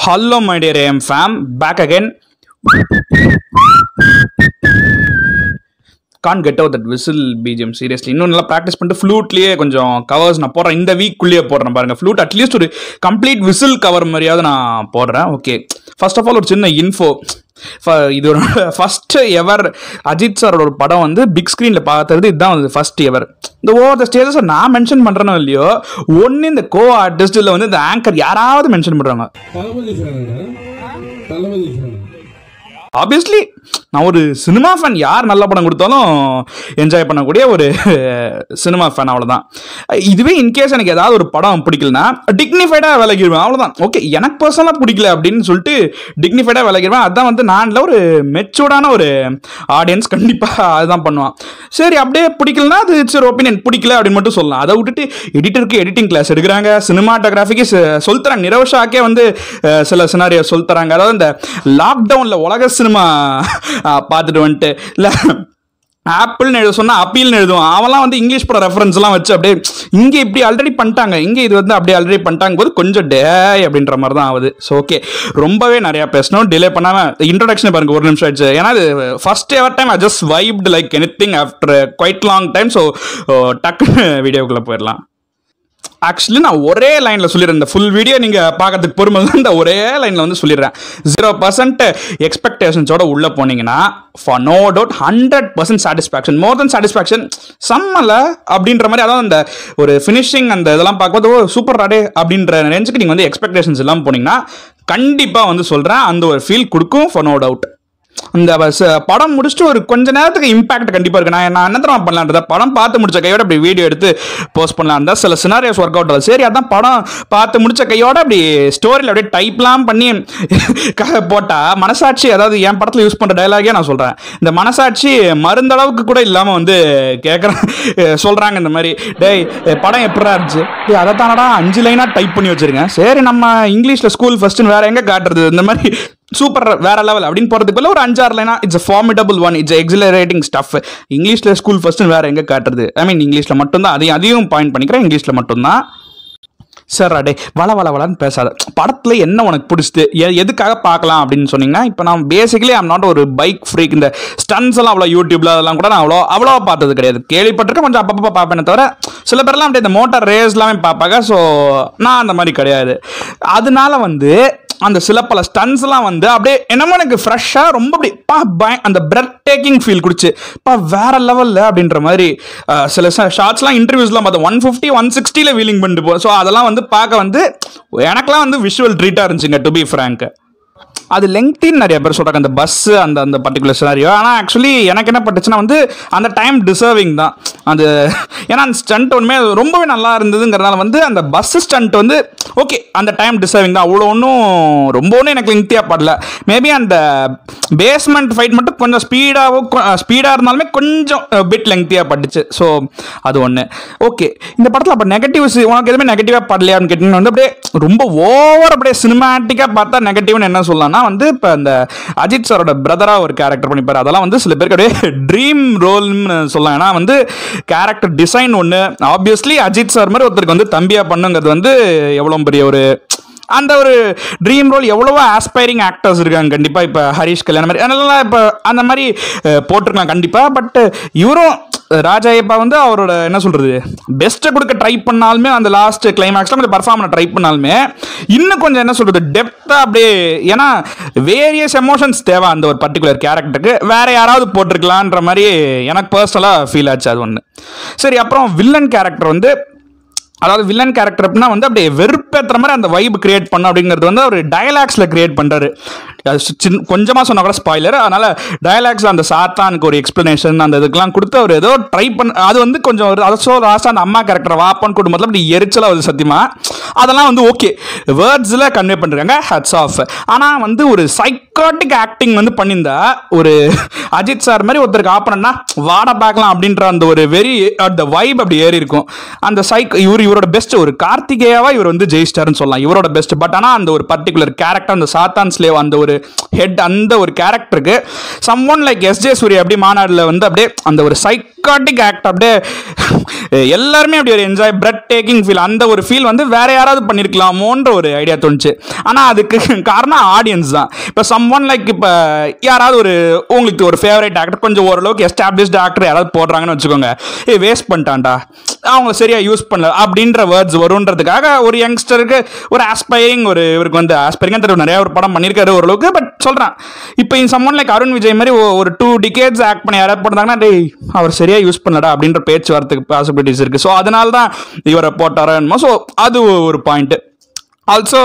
Hello, my dear AM fam. Back again. Can get out that whistle BGM seriously இன்னும் நல்லா practice பண்ணிட்டு ஃப்ளூட்லேயே கொஞ்சம் covers நான் போடுறேன் இந்த வீக்குள்ளேயே போடுறேன் பாருங்க ஃப்ளூட் அட்லீஸ்ட் ஒரு கம்ப்ளீட் விசில் கவர் மாதிரியாவது நான் போடுறேன் ஓகே ஃபர்ஸ்ட் ஆஃப் ஆல் ஒரு சின்ன இன்ஃபோ இது ஒரு ஃபர்ஸ்ட் எவர் அஜித் சாரோட ஒரு படம் வந்து பிக் ஸ்க்ரீனில் பார்த்தது இதுதான் வந்து ஃபர்ஸ்ட் எவர் இந்த ஓவர் த ஸ்டேஜஸ் நான் மென்ஷன் பண்ணுறேனோ இல்லையோ ஒன்று இந்த கோ ஆர்டிஸ்ட் இல்லை வந்து இந்த ஆங்கர் யாராவது மென்ஷன் பண்ணுறாங்க தளபதி ஃபேனா தளபதி ஃபேனா ஆப்வியஸ்லி நான் ஒரு சினிமா ஃபேன் யார் நல்ல படம் கொடுத்தாலும் என்ஜாய் பண்ணக்கூடிய ஒரு சினிமா ஃபேன் அவ்வளோதான் இதுவே இன்கேஸ் எனக்கு ஏதாவது ஒரு படம் பிடிக்கலனா டிக்னிஃபைடாக விலகிடுவேன் அவ்வளோதான் ஓகே எனக்கு பர்சனலாக பிடிக்கல அப்படின்னு சொல்லிட்டு டிக்னிஃபைடாக விலகிடுவேன் அதான் வந்து நான் இல்லை ஒரு மெச்சூர்டான ஒரு ஆடியன்ஸ் கண்டிப்பாக அதுதான் பண்ணுவான் சரி அப்படியே பிடிக்கலனா அது இட்ஸ் ஒரு ஒப்பீனியன் பிடிக்கல அப்படின்னு மட்டும் சொல்லலாம் அதை விட்டுட்டு எடிட்டருக்கு எடிட்டிங் கிளாஸ் எடுக்கிறாங்க சினிமாட்டோகிராஃபிக்கு சொல்லித்தராங்க நிரவஷாக்கே வந்து அஹ், சில சினாரியோ சொல்லித்தராங்க அதாவது இந்த லாக்டவுனில் உலக சினிமா பார்த்துட்டு வந்துட்டு இல்லை ஆப்பிள்னு எழுத சொன்னா அப்பீல்னு எழுதுவான் அவன்லாம் வந்து இங்கிலீஷ் படம் ரெஃபரன்ஸ்லாம் வச்சு அப்படியே இங்கே இப்படி ஆல்ரெடி பண்ணிட்டாங்க இங்கே இது வந்து அப்படியே ஆல்ரெடி பண்ணிட்டாங்க போது கொஞ்சம் டே அப்படின்ற மாதிரி தான் ஆகுது ஸோ ஓகே ரொம்பவே நிறையா பேசணும் டிலே பண்ணாமல் இன்ட்ரடக்ஷன் பாருங்க ஒரு நிமிஷம் ஆயிடுச்சு ஏன்னா இது first ever time I just vibed like anything after quite long time so டக்குன்னு வீடியோக்குள்ளே போயிடலாம் ஆக்சுவலி நான் ஒரே லைனில் சொல்லிடுறேன் இந்த ஃபுல் வீடியோ நீங்கள் பார்க்கறதுக்கு பொறுமை தான் இந்த ஒரே லைனில் வந்து சொல்லிடுறேன் ஜீரோ பர்சன்ட் எக்ஸ்பெக்டேஷன்ஸோட உள்ளே போனீங்கன்னா for no doubt hundred percent satisfaction more than satisfaction செம்மல அப்படின்ற மாதிரி அதாவது அந்த ஒரு ஃபினிஷிங் அந்த இதெல்லாம் பார்க்கும்போது ஓ சூப்பர் ராடே அப்படின்ற ரேஞ்சுக்கு நீங்கள் வந்து எக்ஸ்பெக்டேஷன்ஸ் எல்லாம் போனீங்கன்னா கண்டிப்பாக வந்து சொல்கிறேன் அந்த ஒரு ஃபீல் கொடுக்கும் ஃபார் நோ டவுட் இந்த பஸ்- படம் முடிச்சுட்டு ஒரு கொஞ்ச நேரத்துக்கு இம்பாக்ட் கண்டிப்பாக இருக்கு நான் நான் என்ன தெரியுமா பண்ணலான்றத படம் பார்த்து முடிச்ச கையோட அப்படி வீடியோ எடுத்து போஸ்ட் பண்ணலாம் இருந்தால் சில சினாரியோஸ் ஒர்க் அவுட் ஆகுது சரி அதான் படம் பார்த்து முடிச்ச கையோட அப்படி ஸ்டோரியில் அப்படியே டைப்லாம் பண்ணி க- போட்டா மனசாட்சி அதாவது என் படத்தில் யூஸ் பண்ணுற டயலாகே நான் சொல்கிறேன் இந்த மனசாட்சி மருந்தளவுக்கு கூட இல்லாமல் வந்து கேட்குறேன் சொல்கிறாங்க இந்த மாதிரி டேய் படம் எப்படா இருந்துச்சு டேய் அதை தானடா அஞ்சு லைனாக டைப் பண்ணி வச்சிருக்கேன் சரி நம்ம இங்கிலீஷில் ஸ்கூல் ஃபஸ்ட்டுன்னு வேற எங்கே காட்டுறது இந்த மாதிரி சூப்பர் வேற லெவல் அப்படின்னு போகிறதுக்குள்ள ஒரு அஞ்சாறு லைனா it's formidable one it's exhilarating stuff இங்கிலீஷில் ஸ்கூல் ஃபஸ்ட்டு வேற எங்கே காட்டுறது ஐ மீன் இங்கிலீஷில் மட்டும்தான் அதையும் அதையும் பாயிண்ட் பண்ணிக்கிறேன் இங்கிலீஷில் மட்டும்தான் சார் அடே வள வள வளன்னு பேசாத படத்தில் என்ன உனக்கு பிடிச்சது எ- எதுக்காக பார்க்கலாம் அப்படின்னு சொன்னீங்கன்னா இப்போ நான் பேசிக்கலி ஐம் நாட் ஒரு பைக் ஃப்ரீக் இந்த ஸ்டன்ஸ் எல்லாம் அவ்வளோ யூடியூப்ல அதெல்லாம் கூட நான் அவ்வளோ அவ்வளோ பார்த்தது கிடையாது கேள்விப்பட்டிருக்கேன் கொஞ்சம் அப்பப்போ பார்ப்பேனே தவிர சில பேர்லாம் அப்படியே இந்த மோட்டார் ரேஸ் எல்லாமே பார்ப்பாங்க ஸோ நான் அந்த மாதிரி கிடையாது அதனால வந்து அந்த சில பல ஸ்டன்ஸ்லாம் வந்து அப்படியே என்னமோ எனக்கு ஃப்ரெஷ்ஷாக ரொம்ப அப்படி பா பய அந்த பிரெட் டேக்கிங் ஃபீல் குடிச்சு பா வேற லெவலில் அப்படின்ற மாதிரி அஹ், சில ஷார்ட்ஸ்லாம் இன்டர்வியூஸ்லாம் பார்த்தேன் ஒன் ஃபிஃப்டி ஒன் சிக்ஸ்டியில் வீலிங் பண்ணிட்டு போ ஸோ அதெல்லாம் வந்து பார்க்க வந்து எனக்கெல்லாம் வந்து விஷுவல் ட்ரீட்டாக இருந்துச்சுங்க டு பி ஃப்ரேங்க் அது லெங்க்தின்னு நிறைய பேர் சொல்கிறாங்க அந்த பஸ் அந்த அந்த பர்டிகுலர் சினாரியோ ஆனால் ஆக்சுவலி எனக்கு என்ன பட்டுச்சுன்னா வந்து அந்த டைம் டிசர்விங் தான் அது ஏன்னா அந்த ஸ்டண்ட் ஒன்றுமே ரொம்பவே நல்லா இருந்ததுங்கிறதுனால வந்து அந்த பஸ் ஸ்டண்ட் வந்து ஓகே அந்த டைம் டிசர்விங் தான் அவ்வளோ ஒன்றும் ரொம்ப ஒன்றும் எனக்கு லெங்க்த்தியாக படல மேபி அந்த பேஸ்மெண்ட் ஃபைட் மட்டும் கொஞ்சம் ஸ்பீடாகவும் ஸ்பீடாக இருந்தாலுமே கொஞ்சம் பிட் லெங்க்த்தியாக பட்டுச்சு ஸோ அது ஒன்று ஓகே இந்த படத்தில் அப்போ நெகட்டிவ்ஸ் உனக்கு எதுவுமே நெகட்டிவாக படலையான்னு கேட்டீங்கன்னா வந்து அப்படியே ரொம்ப ஓவர் அப்படியே சினிமேட்டிக்காக பார்த்தா நெகட்டிவ்னு என்ன சொல்லலாம்னா வந்து இப்போ அந்த அஜித் சாரோட பிரதராக ஒரு கேரக்டர் பண்ணிப்பாரு அதெல்லாம் வந்து சில பேருக்கு அப்படியே ட்ரீம் ரோல்னு சொல்லலாம் ஏன்னா வந்து கேரக்டர் டிசைன் ஒன்று ஆப்வியஸ்லி அஜித் சார் மாதிரி ஒருத்தருக்கு வந்து தம்பியாக பண்ணுங்கிறது வந்து எவ்வளோ பெரிய ஒரு அந்த ஒரு ட்ரீம் ரோல் எவ்வளவோ ஆஸ்பைரிங் ஆக்டர்ஸ் இருக்காங்க கண்டிப்பாக இப்போ ஹரிஷ் கல்யாணம் மாதிரி அதனால இப்போ அந்த மாதிரி அஹ், போட்டிருக்கலாம் கண்டிப்பாக பட் இவரும் ராஜா ஐயப்பா வந்து அவரோட என்ன சொல்றது பெஸ்ட்டை கொடுக்க ட்ரை பண்ணாலுமே அந்த லாஸ்ட் கிளைமேக்ஸ்ல கொஞ்சம் பர்ஃபார்ம் பண்ண ட்ரை பண்ணாலுமே இன்னும் கொஞ்சம் என்ன சொல்றது டெப்த்தாக அப்படியே ஏன்னா வேரியஸ் எமோஷன்ஸ் தேவை அந்த ஒரு பர்டிகுலர் கேரக்டருக்கு வேற யாராவது போட்டிருக்கலான்ற மாதிரி எனக்கு பர்சனலாக ஃபீல் ஆச்சு அது ஒன்று சரி அப்புறம் வில்லன் கேரக்டர் வந்து அதாவது வில்லன் கேரக்டர் அப்படின்னா வந்து அப்படியே வெறுப்பேற்றுற மாதிரி அந்த வைப் கிரியேட் பண்ணும் அப்படிங்கிறது வந்து அவர் டயலாக்ஸில் கிரியேட் பண்ணுறாரு சின்ன கொஞ்சமாக சொன்னா கூட ஸ்பாய்லர் அதனால் டயலாக்ஸில் அந்த சாத்தானுக்கு ஒரு எக்ஸ்ப்ளனேஷன் அந்த இதுக்கெல்லாம் கொடுத்து அவர் ஏதோ ட்ரை பண்ண அது வந்து கொஞ்சம் ஒரு அதை ஸோ லாஸ்ட்டாக அந்த அம்மா கேரக்டர் வாப்பான்னு குடும்பத்தில் அப்படி எரிச்சலாக வருது சத்தியமா அதெல்லாம் வந்து ஓகே வேர்ட்ஸில் கன்வே பண்ணிருக்காங்க ஹட்ஸ் ஆஃப் ஆனால் வந்து ஒரு சைக்காட்டிக் ஆக்டிங் வந்து பண்ணியிருந்தா ஒரு அஜித் சார் மாதிரி ஒருத்தருக்கு ஆப்பனா வாட பார்க்கலாம் அப்படின்ற அந்த ஒரு வெரி அந்த வைப் அப்படி ஏறி இருக்கும் அந்த சைக் இவர் இவரோட பெஸ்ட் ஒரு கார்த்திகேயாவா இவர் வந்து ஜெயிச்சிட்டாருன்னு சொல்லலாம் இவரோட பெஸ்ட் பட் ஆனால் அந்த ஒரு பர்டிகுலர் கேரக்டர் அந்த சாத்தான் ஸ்லேவ் அந்த ஒரு ஹெட் அந்த ஒரு கேரக்டருக்கு someone like S J Suryah அப்படி மாநாட்டில் வந்து அப்படியே அந்த ஒரு சைக்காட்டிக் ஆக்ட் அப்படியே எல்லாருமே அப்படி ஒரு என்ஜாய் பிரெட் டேக்கிங் ஃபீல் அந்த ஒரு ஃபீல் வந்து வேற யாராவது பண்ணியிருக்கலாமோன்ற ஒரு ஐடியா தோணுச்சு ஆனால் அதுக்கு காரணம் ஆடியன்ஸ் தான் இப்போ சம் ஒன் லைக் இப்போ யாராவது ஒரு உங்களுக்கு ஒரு ஃபேவரட் ஆக்டர் கொஞ்சம் ஓரளவுக்கு எஸ்டாப்ளிஷ்டு ஆக்டர் யாராவது போடுறாங்கன்னு வச்சுக்கோங்க ஏ வேஸ்ட் பண்ணிட்டான்டா அவங்க சரியா யூஸ் பண்ணல அப்படின்ற வேர்ட்ஸ் வருன்றதுக்காக ஒரு யங்ஸ்டருக்கு ஒரு ஆஸ்பைரிங் ஒரு இவருக்கு வந்து ஆஸ்பைரிங் தெரியும் நிறைய ஒரு படம் பண்ணியிருக்காரு ஓரளவுக்கு பட் சொல்கிறேன் இப்போ இந்த சம்மன் லைக் அருண் விஜய் மாதிரி ஒ- ஒரு டூ டிகேட்ஸ் ஆக்ட் பண்ணி யாராவது போட்டாங்கன்னா டேய் அவர் சரியா யூஸ் பண்ணலடா அப்படின்ற பேச்சு வரதுக்கு பாசிபிலிட்டிஸ் இருக்கு ஸோ அதனால தான் இவரை போட்டாரோ என்னமோ ஸோ அது ஒரு பாயிண்ட் ஆல்சோ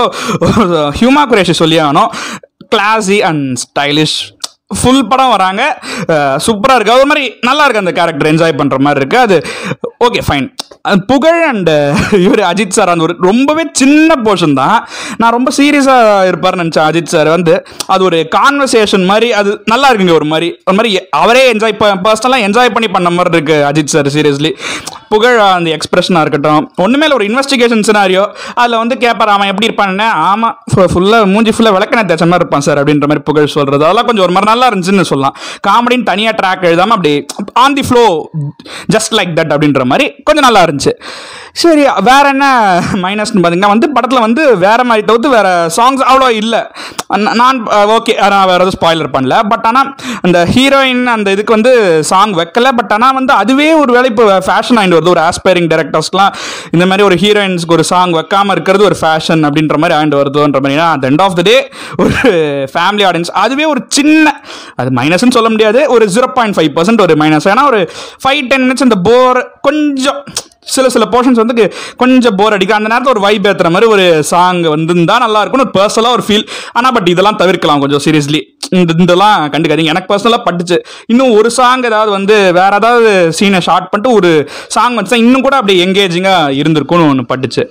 ஹியூமா குரேஷி சொல்லி ஆகணும் கிளாஸி அண்ட் ஸ்டைலிஷ் ஃபுல் படம் வராங்க சூப்பராக இருக்கு அது ஒரு மாதிரி நல்லா இருக்கு அந்த கேரக்டர் என்ஜாய் பண்ணுற மாதிரி இருக்கு அது ஓகே ஃபைன் புகழ் அண்ட் இவர் அஜித் சார் அந்த ஒரு ரொம்பவே சின்ன போர்ஷன் தான் நான் ரொம்ப சீரியஸாக இருப்பார்னு நினச்சேன் அஜித் சார் வந்து அது ஒரு கான்வர்சேஷன் மாதிரி அது நல்லா இருக்குங்க ஒரு மாதிரி ஒரு மாதிரி அவரே என்ஜாய் பர்சனலாக என்ஜாய் பண்ணி பண்ண மாதிரி இருக்கு அஜித் சார் சீரியஸ்லி புகழ் அந்த எக்ஸ்பிரஷனாக இருக்கட்டும் ஒன்றுமே இல்லை ஒரு இன்வெஸ்டிகேஷன் சினாரியோ அதில் வந்து கேட்பார் அவன் எப்படி இருப்பான்னு ஆமாம் ஃபுல்லாக மூஞ்சி ஃபுல்லாக விளக்கணை தேய்ச்ச மாதிரி இருப்பான் சார் அப்படின்ற மாதிரி புகழ் சொல்கிறது அதெல்லாம் கொஞ்சம் ஒரு மாதிரி நல்லா இருந்துச்சுன்னு சொல்லலாம் காமெடின்னு தனியாக ட்ராக் எழுதாமல் அப்படி on the flow just like that அப்படின்ற மாதிரி கொஞ்சம் நல்லா இருந்துச்சு சரி வேற என்ன மைனஸ்னு பார்த்தீங்கன்னா வந்து படத்தில் வந்து வேற மாதிரி தவிர்த்து வேற சாங்ஸ் அவ்வளோ இல்லை நான் ஓகே நான் வேற எதுவும் ஸ்பாய்லர் பண்ணல பட் ஆனால் அந்த ஹீரோயின் அந்த இதுக்கு வந்து சாங் வைக்கல பட் ஆனால் வந்து அதுவே ஒரு வேலை இப்போ ஃபேஷன் ஆகிட்டு வருது ஒரு ஆஸ்பைரிங் டேரக்டர்ஸ்க்குலாம் இந்த மாதிரி ஒரு ஹீரோயின்ஸ்க்கு ஒரு சாங் வைக்காம இருக்கிறது ஒரு ஃபேஷன் அப்படின்ற மாதிரி ஆண்டு வருதுன்ற மாதிரி at end of the day ஒரு ஃபேமிலி ஆடியன்ஸ் அதுவே ஒரு சின்ன அது மைனஸ்னு சொல்ல முடியாது ஒரு ஜீரோ பாயிண்ட் ஃபைவ் பர்சன்ட் ஒரு மைனஸ் ஏன்னா ஒரு ஃபைவ் டென் மினிட்ஸ் இந்த போர் கொஞ்சம் சில சில போர்ஷன்ஸ் வந்து கு- கொஞ்சம் போர் அடிக்கும் அந்த நேரத்தில் ஒரு வைப் ஏற்றுற மாதிரி ஒரு சாங் வந்துருந்தா நல்லா இருக்கும் ஒரு பர்சனலாக ஒரு ஃபீல் ஆனால் பட் இதெல்லாம் தவிர்க்கலாம் கொஞ்சம் சீரியஸ்லி இந்த இதெல்லாம் கண்டுக்காதீங்க எனக்கு பர்சனலாக பட்டுச்சு இன்னும் ஒரு சாங் ஏதாவது வந்து வேற ஏதாவது சீனை ஷார்ட் பண்ணிட்டு ஒரு சாங் வந்துச்சா இன்னும் கூட அப்படி எங்கேஜிங்காக இருந்திருக்கும்னு ஒன்று பட்டுச்சு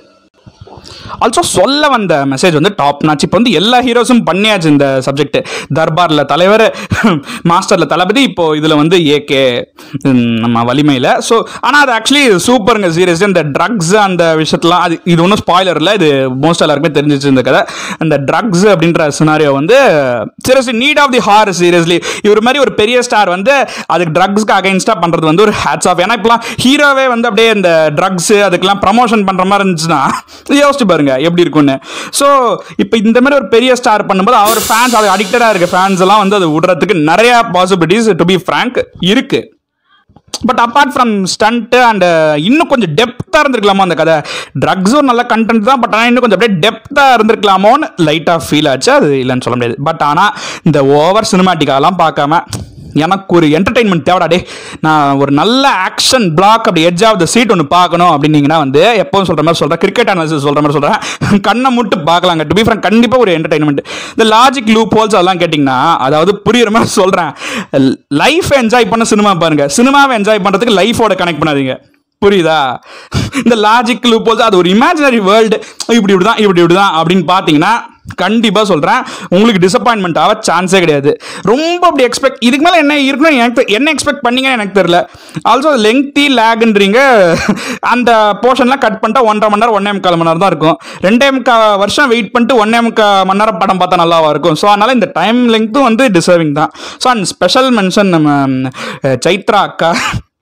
ஆல்சோ சொல்ல வந்த மெசேஜ் வந்து டாப் நாச் இப்போ வந்து எல்லா ஹீரோஸும் பண்ணியாச்சு இந்த சப்ஜெக்ட் தர்பாரில் தலைவர் மாஸ்டரில் தளபதி இப்போ இதில் வந்து ஏகே நம்ம வலிமையில் ஸோ ஆனால் அது ஆக்சுவலி சூப்பருங்க சீரியஸ் இந்த ட்ரக்ஸ் அந்த விஷயத்தெலாம் அது இது ஒன்றும் ஸ்பாய்லர் இல்லை இது மோஸ்ட் எல்லாருக்குமே தெரிஞ்சிச்சு இந்த கதை அந்த ட்ரக்ஸ் அப்படின்ற சினாரியோ வந்து seriously need of the hour seriously இவர் மாதிரி ஒரு பெரிய ஸ்டார் வந்து அதுக்கு ட்ரக்ஸ்க்கு அகைன்ஸ்டாக பண்ணுறது வந்து ஒரு ஹேட்ஸ் ஆஃப் ஏன்னா இப்போலாம் ஹீரோவே வந்து அப்படியே இந்த ட்ரக்ஸ் அதுக்கெல்லாம் ப்ரமோஷன் பண்ணுற மாதிரி இருந்துச்சுன்னா யோசிச்சு பாருங்க எப்படி இருக்கும்னு ஸோ இப்போ இந்த மாதிரி ஒரு பெரிய ஸ்டார் பண்ணும்போது அவர் ஃபேன்ஸ் அது அடிக்டடாக இருக்க ஃபேன்ஸ் எல்லாம் வந்து அதை விடுறதுக்கு நிறைய பாசிபிலிட்டிஸ் டு பி ஃப்ராங்க் இருக்கு but apart from stunt and இன்னும் கொஞ்சம் டெப்த்தாக இருந்திருக்கலாமோ அந்த கதை ட்ரக்ஸும் நல்ல கண்டென்ட் தான் பட் ஆனால் இன்னும் கொஞ்சம் அப்படியே டெப்த்தாக இருந்திருக்கலாமோன்னு லைட்டாக ஃபீல் ஆச்சு அது இல்லைன்னு சொல்ல முடியாது பட் ஆனால் இந்த ஓவர் சினிமாட்டிக்காலாம் பார்க்காம எனக்கு ஒரு என்டர்டைன்மெண்ட் தேவைடா டே நான் ஒரு நல்ல ஆக்ஷன் பிளாக் அப்படி எட்ஜ் ஆஃப் த சீட் ஒன்று பார்க்கணும் அப்படின்னீங்கன்னா வந்து எப்பவும் சொல்கிற மாதிரி சொல்கிறேன் கிரிக்கெட் அனாலிசிஸ் சொல்கிற மாதிரி சொல்கிறேன் கண்ணை முட்டு பார்க்கலாங்க டு பி ஃப்ரண்ட் கண்டிப்பாக ஒரு என்டர்டைன்மெண்ட் இந்த லாஜிக் லூப் ஹோல்ஸ் அதெல்லாம் கேட்டிங்கன்னா அதாவது புரியுற மாதிரி சொல்கிறேன் லைஃப் என்ஜாய் பண்ண சினிமா பாருங்க சினிமாவை என்ஜாய் பண்ணுறதுக்கு லைஃபோட கனெக்ட் பண்ணாதீங்க புரியுதா இந்த லாஜிக் லூப் ஹோல்ஸ் அது ஒரு இமேஜினரி வேர்ல்டு இப்படி இப்படி தான் இப்படி இப்படி தான் அப்படின்னு பார்த்தீங்கன்னா கண்டிப்பாக சொல்கிறேன் உங்களுக்கு டிசப்பாயின்மெண்ட் ஆக சான்ஸே கிடையாது ரொம்ப அப்படி எக்ஸ்பெக்ட் இதுக்கு மேலே என்ன இருக்கணும் எனக்கு தெ- என்ன எக்ஸ்பெக்ட் பண்ணீங்கன்னு எனக்கு தெரியல ஆல்சோ லெங்க்தி லேக்ன்றீங்க அந்த போர்ஷன்லாம் கட் பண்ணிட்டா ஒன்றரை மணி நேரம் ஒன்றே முக்கால் மணி நேரம் தான் இருக்கும் ரெண்டே முக்கால் வருஷம் வெயிட் பண்ணிட்டு ஒன்றே முக்கால் மணி நேரம் படம் பார்த்தா நல்லாவா இருக்கும் ஸோ அதனால் இந்த டைம் லெங்க்த்தும் வந்து டிசர்விங் தான் ஸோ அண்ட் ஸ்பெஷல் மென்ஷன் நம்ம அஹ், சைத்ரா அக்கா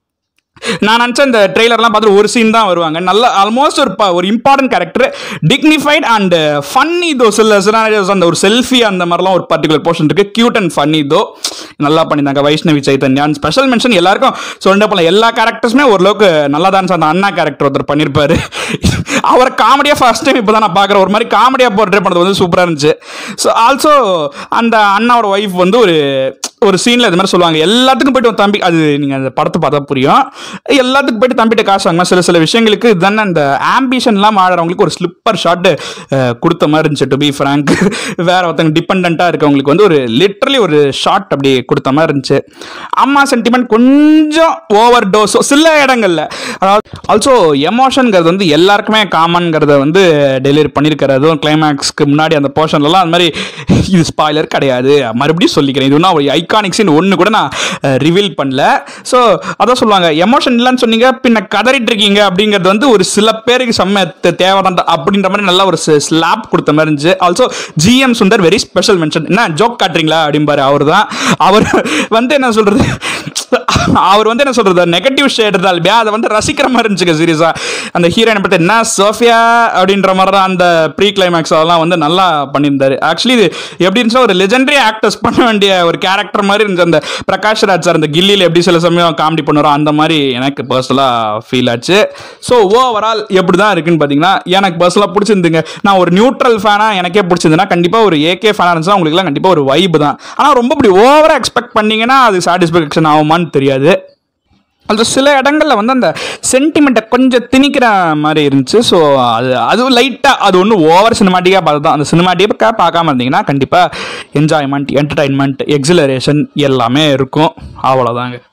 நான் நினச்சேன் இந்த ட்ரெய்லர்லாம் பார்த்துட்டு ஒரு சீன் தான் வருவாங்க நல்ல ஆல்மோஸ்ட் ஒரு ப- ஒரு important character dignified and funny though சில சினாரியோஸ் அந்த ஒரு செல்ஃபி அந்த மாதிரிலாம் ஒரு பர்டிகுலர் போர்ஷன் இருக்கு கியூட் அண்ட் ஃபன்னி தோ நல்லா பண்ணியிருந்தாங்க வைஷ்ணவி சைத்தன்யா ஸ்பெஷல் மென்ஷன் எல்லாருக்கும் சொல்லிட்டே போல எல்லா கேரக்டர்ஸுமே ஓரளவுக்கு நல்லா தான் அந்த அண்ணா கேரக்டர் ஒருத்தர் பண்ணியிருப்பாரு அவர் காமெடியாக ஃபர்ஸ்ட் டைம் இப்போ தான் நான் பார்க்குறேன் ஒரு மாதிரி காமெடியாக போர்ட்ரே பண்ணது வந்து சூப்பராக இருந்துச்சு ஸோ ஆல்சோ அந்த அண்ணாவோட ஒய்ஃப் வந்து ஒரு ஒரு சீனில் இது மாதிரி சொல்லுவாங்க எல்லாத்துக்கும் போயிட்டு உன் தம்பி அது நீங்கள் அந்த படத்தை பார்த்தா புரியும் எல்லாத்துக்கும் போயிட்டு தம்பிட்ட காசு வாங்கலாம் சில சில விஷயங்களுக்கு இதுதானே அந்த ஆம்பிஷன்லாம் ஆடுறவங்களுக்கு ஒரு ஸ்லிப்பர் ஷாட்டு கொடுத்த மாதிரி இருந்துச்சு டு பி ஃப்ராங்க் வேற ஒருத்தங்க டிபெண்ட்டாக இருக்கவங்களுக்கு வந்து ஒரு லிட்ரலி ஒரு ஷாட் அப்படி கொடுத்த மாதிரி இருந்துச்சு அம்மா சென்டிமெண்ட் கொஞ்சம் ஓவர் டோஸ் சில இடங்கள்ல அதாவது ஆல்சோ எமோஷனுங்கிறது வந்து எல்லாருக்குமே காமன்ங்கிறத வந்து டெலிவரி பண்ணியிருக்காரு அதுவும் கிளைமேக்ஸ்க்கு முன்னாடி அந்த போர்ஷன்லலாம் அந்த மாதிரி இது ஸ்பாய்லர் கிடையாது மறுபடியும் சொல்லிக்கிறேன் இது ஒன்றும் ஒரு ஐ ஐகானிக் சீன் ஒன்று கூட நான் ரிவீல் பண்ணல ஸோ அதான் சொல்லுவாங்க எமோஷன் இல்லைன்னு சொன்னீங்க பின்ன கதறிட்டு இருக்கீங்க அப்படிங்கிறது வந்து ஒரு சில பேருக்கு செம்ம தே- தேவைதான் அப்படின்ற மாதிரி நல்ல ஒரு ஸ்லாப் கொடுத்த மாதிரி இருந்துச்சு also GM Sundar very special mention என்ன ஜோக் காட்டுறீங்களா அப்படிம்பாரு அவர் தான் அவர் வந்து என்ன சொல்றது அவர் வந்து என்ன சொல்றது நெகட்டிவ் ஷேட் இருந்தாலுமே அதை வந்து ரசிக்கிற மாதிரி இருந்துச்சுங்க சீரியஸா அந்த ஹீரோயினை பத்தி என்ன சோஃபியா அப்படின்ற மாதிரி தான் அந்த ப்ரீ கிளைமேக்ஸ் அதெல்லாம் வந்து நல்லா பண்ணியிருந்தாரு ஆக்சுவலி இது எப்படி இருந்துச்சா ஒரு லெஜெண்டரி ஆக்டர்ஸ் பண்ண வேண்டிய ஒரு கேரக்டர் மாதிரி இருந்துச்சு அந்த பிரகாஷ் ராஜ் சார் அந்த கில்லியில் எப்படி சில சமயம் காமெடி பண்ணுறோம் அந்த மாதிரி எனக்கு பர்சனலாக ஃபீல் ஆச்சு ஸோ ஓவரால் எப்படி தான் இருக்குன்னு பார்த்தீங்கன்னா எனக்கு பர்சனலாக பிடிச்சிருந்துங்க நான் ஒரு நியூட்ரல் ஃபேனாக எனக்கே பிடிச்சிருந்துன்னா கண்டிப்பாக ஒரு ஏகே ஃபேனாக இருந்துச்சுன்னா உங்களுக்குலாம் கண்டிப்பாக ஒரு வைப் தான் ஆனால் ரொம்ப இப்படி ஓவராக எக்ஸ்பெக்ட் பண்ணீங்கன்னா அது சாட்டிஸ்ஃபேக்ஷன் ஆகுமான்னு தெரியாது அது சில இடங்கள்ல வந்து அந்த சென்டிமெண்ட்டை கொஞ்சம் திணிக்கிற மாதிரி இருந்துச்சு ஸோ அது அதுவும் லைட்டாக அது ஒன்றும் ஓவர் சினிமாட்டிக்காக பார்த்து தான் அந்த சினிமாட்டிக்காக பார்க்காம இருந்தீங்கன்னா கண்டிப்பாக என்ஜாய்மெண்ட் என்டர்டைன்மெண்ட் எக்ஸிலரேஷன் எல்லாமே இருக்கும் அவ்வளோதாங்க